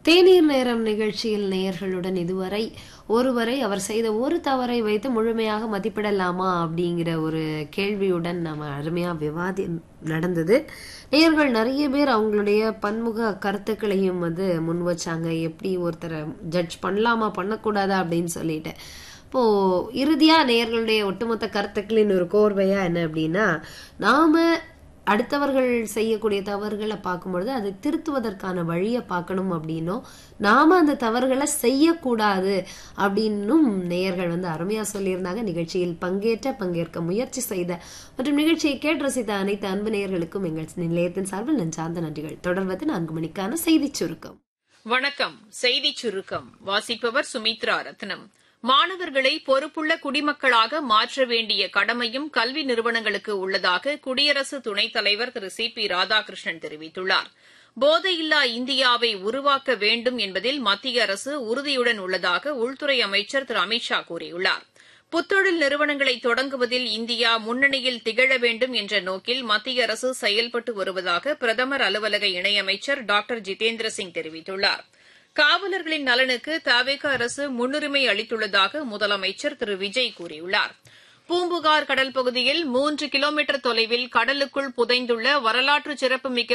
தேநீர் நேரம் நிகழ்ச்சியில் நேயர்களுடன் இதுவரை ஒருவரை அவர் செய்த ஒரு தவறை வைத்து முழுமையாக மதிப்பிடலாமா அப்படிங்கிற ஒரு கேள்வியுடன் நம்ம அருமையா விவாதி நடந்தது நேயர்கள் நிறைய பேர் அவங்களுடைய பன்முக கருத்துக்களையும் வந்து முன் வச்சாங்க எப்படி ஒருத்தரை ஜட்ஜ் பண்ணலாமா பண்ணக்கூடாதா அப்படின்னு சொல்லிட்டு இப்போ இறுதியா நேயர்களுடைய ஒட்டுமொத்த கருத்துக்களின் ஒரு கோர்வையா என்ன அப்படின்னா நாம அடுத்தவர்கள் செய்யக்கூடிய தவறுகளை பார்க்கும்பொழுது அதை திருத்துவதற்கான வழியை பார்க்கணும் அப்படின்னும் நாம அந்த தவறுகளை செய்யக்கூடாது அப்படின்னும் நேயர்கள் வந்து அருமையா சொல்லியிருந்தாங்க நிகழ்ச்சியில் பங்கேற்ற பங்கேற்க முயற்சி செய்த மற்றும் நிகழ்ச்சியை கேட்டு ரசித்த அனைத்து அன்பு நேயர்களுக்கும் எங்கள் நிலையத்தின் சார்பில் நெஞ்சார்ந்த நன்றிகள் தொடர்வது நான்கு மணிக்கான செய்திச் சுருக்கம் வணக்கம் செய்திச் சுருக்கம் வாசிப்பவர் சுமித்ரா ரத்னம் மாணவர்களை பொறுப்புள்ள குடிமக்களாக மாற்ற வேண்டிய கடமையும் கல்வி நிறுவனங்களுக்கு உள்ளதாக குடியரசு துணைத் தலைவர் திரு சி பி ராதாகிருஷ்ணன் தெரிவித்துள்ளார் போதையில்லா இந்தியாவை உருவாக்க வேண்டும் என்பதில் மத்திய அரசு உறுதியுடன் உள்ளதாக உள்துறை அமைச்சர் திரு அமித் ஷா கூறியுள்ளார் புத்தொழில் நிறுவனங்களை தொடங்குவதில் இந்தியா முன்னணியில் திகழ வேண்டும் என்ற நோக்கில் மத்திய அரசு செயல்பட்டு வருவதாக பிரதமர் அலுவலக இணையமைச்சர் டாக்டர் ஜிதேந்திர சிங் தெரிவித்துள்ளாா் காவலர்களின் நலனுக்கு தவிக அரசு முன்னுரிமை அளித்துள்ளதாக முதலமைச்சர் திரு விஜய் கூறியுள்ளார் பூம்புகார் கடல் பகுதியில் மூன்று கிலோமீட்டர் தொலைவில் கடலுக்குள் புதைந்துள்ள வரலாற்று சிறப்புமிக்க